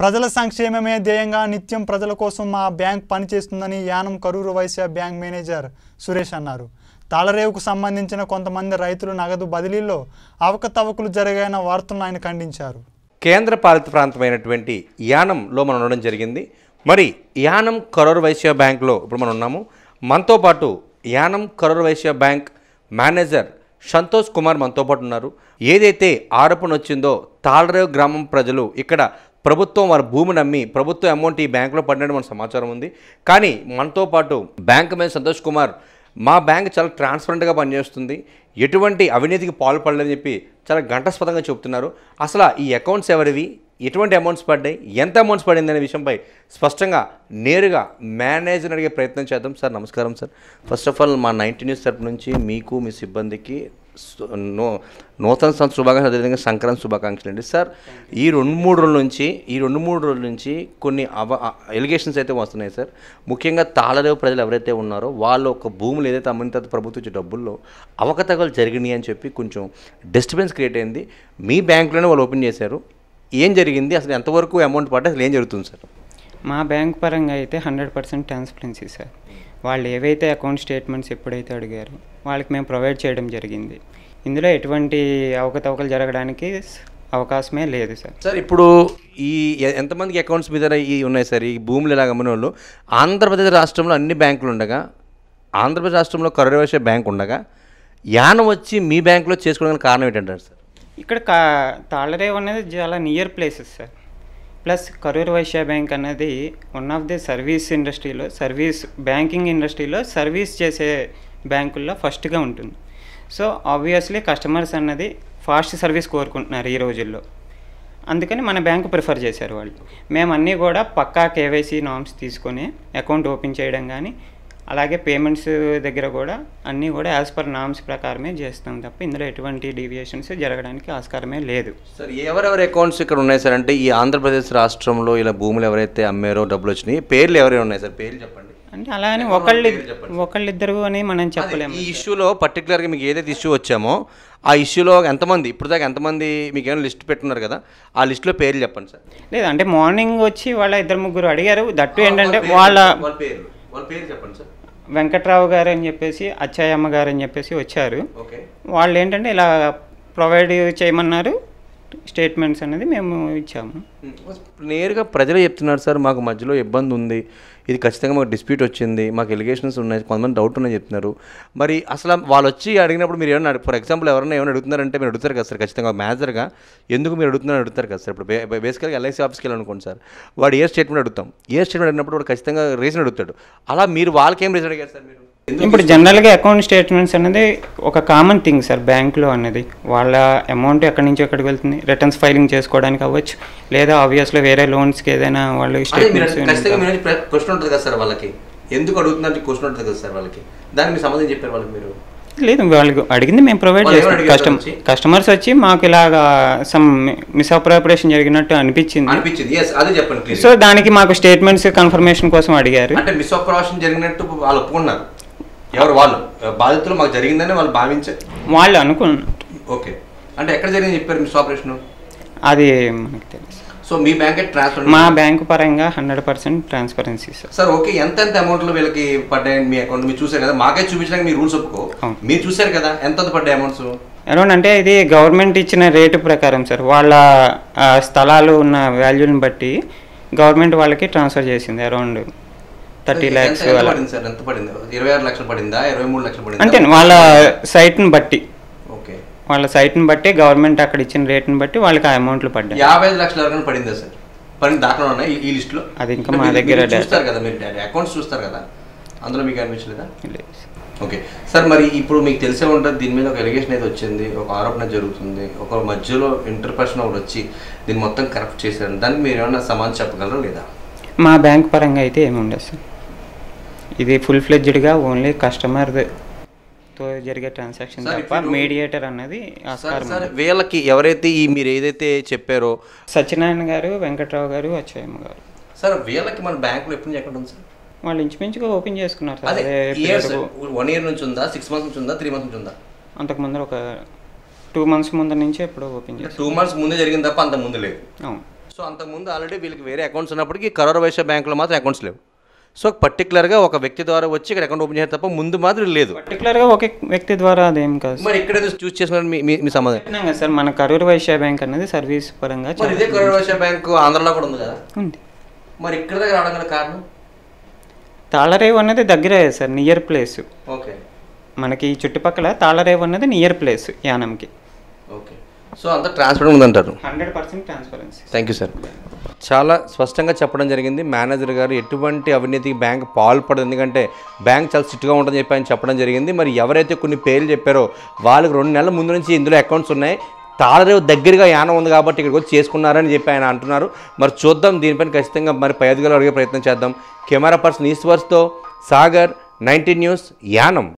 ప్రజల సంక్షేమమే ధ్యేయంగా నిత్యం ప్రజల కోసం మా బ్యాంక్ పనిచేస్తుందని యానం కరూరు వైశ్య బ్యాంక్ మేనేజర్ సురేష్ అన్నారు తాళరేవుకు సంబంధించిన కొంతమంది రైతులు నగదు బదిలీలో అవకతవకలు జరిగాయన్న వార్తలను ఆయన ఖండించారు కేంద్ర పాలిత ప్రాంతమైనటువంటి యానంలో మనం ఉండడం జరిగింది మరి యానం కరూర్ వైశ్య బ్యాంక్లో ఇప్పుడు మనం ఉన్నాము మనతో పాటు యానం కరూర్ వైశ్య బ్యాంక్ మేనేజర్ సంతోష్ కుమార్ మనతో పాటు ఉన్నారు ఏదైతే ఆరోపణ వచ్చిందో తాళరేవు గ్రామం ప్రజలు ఇక్కడ ప్రభుత్వం వారి భూమిని అమ్మి ప్రభుత్వ అమౌంట్ ఈ బ్యాంకులో పడినట్టు మన సమాచారం ఉంది కానీ మనతో పాటు బ్యాంక్ మేనేజర్ సంతోష్ కుమార్ మా బ్యాంక్ చాలా ట్రాన్స్పరెంట్గా పనిచేస్తుంది ఎటువంటి అవినీతికి పాల్పడలేదని చెప్పి చాలా ఘంటాస్పదంగా చెప్తున్నారు అసలు ఈ అకౌంట్స్ ఎవరివి ఎటువంటి అమౌంట్స్ పడ్డాయి ఎంత అమౌంట్స్ పడింది అనే విషయంపై స్పష్టంగా నేరుగా మేనేజర్ అడిగే ప్రయత్నం చేద్దాం సార్ నమస్కారం సార్ ఫస్ట్ ఆఫ్ ఆల్ మా నైన్టీ న్యూస్ తరపు నుంచి మీకు మీ సిబ్బందికి సు- నూ నూతన సంవత్సర శుభాకాంక్షలు అదేవిధంగా సంక్రాంతి శుభాకాంక్షలు అండి సార్ ఈ రెండు మూడు రోజుల నుంచి ఈ రెండు మూడు రోజుల నుంచి కొన్ని అవ ఎలిగేషన్స్ అయితే వస్తున్నాయి సార్ ముఖ్యంగా తాళరేవు ప్రజలు ఎవరైతే ఉన్నారో వాళ్ళు ఒక భూములు ఏదైతే అమ్మిన తర్వాత ప్రభుత్వం ఇచ్చే డబ్బుల్లో అవకతవకలు జరిగినాయి అని చెప్పి కొంచెం డిస్టర్బెన్స్ క్రియేట్ అయింది మీ బ్యాంకులోనే వాళ్ళు ఓపెన్ చేశారు ఏం జరిగింది అసలు ఎంతవరకు అమౌంట్ పడ్డా అసలు ఏం జరుగుతుంది సార్ మా బ్యాంక్ పరంగా అయితే హండ్రెడ్ పర్సెంట్ ట్రాన్స్పరెన్సీ సార్ వాళ్ళు ఏవైతే అకౌంట్ స్టేట్మెంట్స్ ఎప్పుడైతే అడిగారో వాళ్ళకి మేము ప్రొవైడ్ చేయడం జరిగింది ఇందులో ఎటువంటి అవకతవకలు జరగడానికి స్- అవకాశమే లేదు సార్ సార్ ఇప్పుడు ఈ ఎ- ఎంతమందికి అకౌంట్స్ మీద ఈ ఉన్నాయి సార్ ఈ భూములు ఇలాగ అమ్మిన వాళ్ళు ఆంధ్రప్రదేశ్ రాష్ట్రంలో అన్ని బ్యాంకులు ఉండగా ఆంధ్రప్రదేశ్ రాష్ట్రంలో కరవేశ బ్యాంక్ ఉండగా యానం వచ్చి మీ బ్యాంకులో చేసుకోవడానికి కారణం ఏంటంటారు సార్ ఇక్కడ కా తాళరేవ్ అనేది చాలా near places sir plus Karur Vysya bank అనేది వన్ ఆఫ్ ది సర్వీస్ ఇండస్ట్రీలో సర్వీస్ బ్యాంకింగ్ ఇండస్ట్రీలో సర్వీస్ చేసే బ్యాంకుల్లో ఫస్ట్గా ఉంటుంది సో ఆబ్వియస్లీ కస్టమర్స్ అన్నది ఫాస్ట్ సర్వీస్ కోరుకుంటున్నారు ఈ రోజుల్లో అందుకని మన బ్యాంకు ప్రిఫర్ చేశారు వాళ్ళు మేము అన్నీ కూడా పక్కా కేవైసీ నామ్స్ తీసుకొని అకౌంట్ ఓపెన్ చేయడం కానీ అలాగే పేమెంట్స్ దగ్గర కూడా అన్నీ కూడా యాజ్ పర్ నామ్స్ ప్రకారమే చేస్తాం తప్ప ఇందులో ఎటువంటి డీవియేషన్స్ జరగడానికి ఆస్కారమే లేదు సార్ ఎవరెవరి అకౌంట్స్ ఇక్కడ ఉన్నాయి సార్ అంటే ఈ ఆంధ్రప్రదేశ్ రాష్ట్రంలో ఇలా భూములు ఎవరైతే అమ్మారో డబ్బులు వచ్చినాయి పేర్లు ఎవరైనా ఉన్నాయి సార్ పేర్లు చెప్పండి అంటే అలా అని ఒకళ్ళు ఒకళ్ళిద్దరు అని మనం చెప్పలేము ఈ ఇష్యూలో పర్టికులర్గా మీకు ఏదైతే ఇష్యూ వచ్చామో ఆ ఇష్యూలో ఎంతమంది ఇప్పుడు దాకా ఎంతమంది మీకు ఏమైనా లిస్ట్ పెట్టున్నారు కదా ఆ లిస్టులో పేర్లు చెప్పండి సార్ లేదు అంటే మార్నింగ్ వచ్చి వాళ్ళ ఇద్దరు ముగ్గురు అడిగారు దట్టు ఏంటంటే వాళ్ళ వాళ్ళ పేర్లు వాళ్ళ పేరు చెప్పండి సార్ వెంకట్రావు గారు అని చెప్పేసి అచ్చాయమ్మ గారు అని చెప్పేసి వచ్చారు ఓకే వాళ్ళు ఏంటంటే ఇలా ప్రొవైడ్ చేయమన్నారు స్టేట్మెంట్స్ అనేది మేము ఇచ్చాము నేరుగా ప్రజలే చెప్తున్నారు సార్ మాకు మధ్యలో ఇబ్బంది ఉంది ఇది ఖచ్చితంగా మాకు డిస్ప్యూట్ వచ్చింది మాకు ఎలిగేషన్స్ ఉన్నాయి కొంతమంది డౌట్ ఉన్నాయి చెప్తున్నారు మరి అసలు వాళ్ళు వచ్చి అడిగినప్పుడు మీరు ఏమన్నా ఫర్ ఎగ్జాంపుల్ ఎవరైనా ఏమైనా అడుగుతున్నారంటే మీరు అడుగుతారు కదా సార్ ఖచ్చితంగా మేనేజర్గా ఎందుకు మీరు అడుగుతున్నారని అడుగుతారు కదా సార్ ఇప్పుడు బే- బేసికల్గా ఎల్ఐసి ఆఫీస్కి వెళ్ళాలనుకోండి సార్ వాడు ఏ స్టేట్మెంట్ అడుగుతాం ఏ స్టేట్మెంట్ అడిగినప్పుడు వాడు ఖచ్చితంగా రీజన్ అడుగుతాడు అలా మీరు వాళ్ళకి ఏం రీజన్ అడిగారు సార్ మీరు ఇప్పుడు జనరల్గా అకౌంట్ స్టేట్మెంట్స్ అనేది ఒక కామన్ థింగ్ సార్ బ్యాంక్లో అనేది వాళ్ళ అమౌంట్ ఎక్కడి నుంచి ఎక్కడికి వెళ్తుంది రిటర్న్స్ ఫైలింగ్ చేసుకోవడానికి అవ్వచ్చు లేదా ఆబ్వియస్లో వేరే లోన్స్కి ఏదైనా వాళ్ళు అదే మీరు స్టేట్మెంట్స్ ఖచ్చితంగా మీరు క్వశ్చన్ ఉంటుంది కదా సార్ వాళ్ళకి ఎందుకు అడుగుతున్నారు క్వశ్చన్ ఉంటుంది కదా సార్ వాళ్ళకి దానికి మీరు సంబంధం చెప్పారు వాళ్ళకి మీరు లేదు వాళ్ళకి అడిగింది మేము ప్రొవైడ్ వాళ్ళు చేస్తాం ఏమని అడిగారు కస్టమర్ వచ్చి? కస్టమర్స్ వచ్చి మాకు ఇలాగా సమ్ మిస్అప్రాపరేషన్ జరిగినట్టు అనిపించింది అనిపించింది ఎస్ అదే చెప్పండి please. సో దానికి మాకు స్టేట్మెంట్స్ కన్ఫర్మేషన్ కోసం అడిగారు అంటే మిస్ఆపరేషన్ జరిగినట్టు వాళ్ళు ఒప్పుకున్నారు ఎవరు వాళ్ళు బాధితులు మాకు జరిగిందని వాళ్ళు భావించారు వాళ్ళు అనుకున్నారు ఓకే అంటే ఎక్కడ జరిగింది చెప్పారు మిస్ఆపరేషన్ అది మనకు తెలుసు సో మీ బ్యాంక్ ట్రాన్స్ఫర్ మా బ్యాంకు పరంగా hundred percent transparency sir sir okay ఎంత ఎంత అమౌంట్లు వీళ్ళకి పడ్డాయి మీ అకౌంట్ మీరు చూసారు కదా మాకే చూపించడానికి మీ రూల్స్ ఒప్పుకో అవును. మీరు చూసారు కదా ఎంత ఎంత పడ్డాయి అమౌంట్స్ అరౌండ్ అంటే ఇది గవర్నమెంట్ ఇచ్చిన రేటు ప్రకారం సార్ వాళ్ళ ఆ, స్థలాలు ఉన్న వాల్యూని బట్టి గవర్నమెంట్ వాళ్ళకి ట్రాన్స్ఫర్ చేసింది అరౌండ్ థర్టీ ల్యాక్స్ ఎంత అలా పడింది సార్ ఎంత పడింది ఇరవై ఆరు లక్షలు పడిందా ఇరవై మూడు లక్షలు పడిందా అంతే వాళ్ళ సైట్ని బట్టి ఓకే వాళ్ళ సైట్ని బట్టి గవర్నమెంట్ అక్కడ ఇచ్చిన రేట్ని బట్టి వాళ్ళకి ఆ అమౌంట్లు పడ్డాయి యాభై ఐదు లక్షల వరకు పడిందా సార్ పడింది దాంట్లో ఉన్నాయి ఈ- ఈ లిస్ట్ లో అది ఇంకా అంటే మా మీరు- దగ్గర మీరు data. చూస్తారు కదా మీరు అకౌంట్స్ చూస్తారు కదా అందులో మీకు అనిపించలేదా లేదు సార్. ఓకే సార్ మరి ఇప్పుడు మీకు తెలిసే ఉంటుంది దీని మీద ఒక ఎలిగేషన్ అయితే వచ్చింది ఒక ఆరోపణ జరుగుతుంది ఒక మధ్యలో ఇంటర్పర్సన్ ఒకటి వచ్చి దీన్ని మొత్తం కరెక్ట్ చేశారు దానికి మీరు ఏమైనా సమాధానం చెప్పగలరా లేదా మా బ్యాంక్ పరంగా అయితే ఏమి ఉండదు సార్ ఇది ఫుల్ ఫ్లెడ్జ్డ్గా ఓన్లీ కస్టమర్ తో జరిగే ట్రాన్సాక్షన్ సార్, తప్ప ఇప్పుడు- మీడియేటర్ అనేది సార్ ఆస్కారం సార్ ఉండదు. వీళ్ళకి ఎవరైతే ఈ మీరు ఏదైతే చెప్పారో సత్యనారాయణ గారు వెంకట్రావు గారు అచ్చయ్యమ్మ గారు సార్ వీళ్ళకి మన బ్యాంకులో ఎప్పుడు నుంచి ఎక్కడ ఉంది సార్ వాళ్ళు ఇంచుమించుగా ఓపెన్ చేసుకున్నారు సార్ అదే అదే ఇయర్స్ period వన్ ఇయర్ నుంచి ఉందా సిక్స్ మంత్స్ నుంచి ఉందా త్రీ మంత్స్ నుంచి ఉందా అంతకు ముందర ఒక టూ మంత్స్ ముందర నుంచే ఎప్పుడో ఓపెన్ చేశారు టూ మంత్స్ ముందే జరిగింది తప్ప అంత ముందు లేదు అవును సో అంతకుముందు ఆల్రెడీ వీళ్ళకి వేరే అకౌంట్స్ ఉన్నప్పటికీ కరోనా వైశ్య బ్యాంకులో మాత్రం అకౌంట్స్ లేవు సో పర్టికులర్గా ఒక వ్యక్తి ద్వారా వచ్చి ఇక్కడ అకౌంట్ ఓపెన్ చేయాలి తప్ప ముందు మాత్రం లేదు పర్టికులర్గా ఒక వ్యక్తి ద్వారా అదేం కాదు సార్. మరి ఇక్కడ చూస్ చేసుకున్నారు మీ మీ- మీ సంబంధం చెప్పినాం కదా సార్ మన కరూర్ వైశ్య బ్యాంక్ అనేది సర్వీస్ పరంగా మరి చాలా ఇదే కరోనా వైశ్య బ్యాంకు ఆంధ్రలో కూడా ఉంది కదా ఉంది మరి ఇక్కడ దగ్గర రావడం గల కారణం తాళరేవు అనేది దగ్గరే సార్ నియర్ ప్లేస్ ఓకే మనకి ఈ చుట్టుపక్కల తాళరేవు అనేది నియర్ ప్లేస్ యానంకి ఓకే సో అంత ట్రాన్స్పరెంట్ ఉందంటారు hundred percent transparency thank you sir చాలా స్పష్టంగా చెప్పడం జరిగింది మేనేజర్ గారు ఎటువంటి అవినీతికి బ్యాంక్ పాల్పడదు ఎందుకంటే బ్యాంక్ చాలా స్ట్రిక్ట్గా ఉంటుందని చెప్పి ఆయన చెప్పడం జరిగింది మరి ఎవరైతే కొన్ని పేర్లు చెప్పారో వాళ్ళకి రెండు నెలల ముందు నుంచి ఇందులో అకౌంట్స్ ఉన్నాయి తాళరేవు దగ్గరగా యానం ఉంది కాబట్టి ఇక్కడికి వచ్చి చేసుకున్నారని చెప్పి ఆయన అంటున్నారు మరి చూద్దాం దీనిపైన ఖచ్చితంగా మరి పై అధికారులు అడిగే ప్రయత్నం చేద్దాం కెమెరా పర్సన్ ఈశ్వర్స్తో సాగర్ నైన్టీన్ న్యూస్ యానం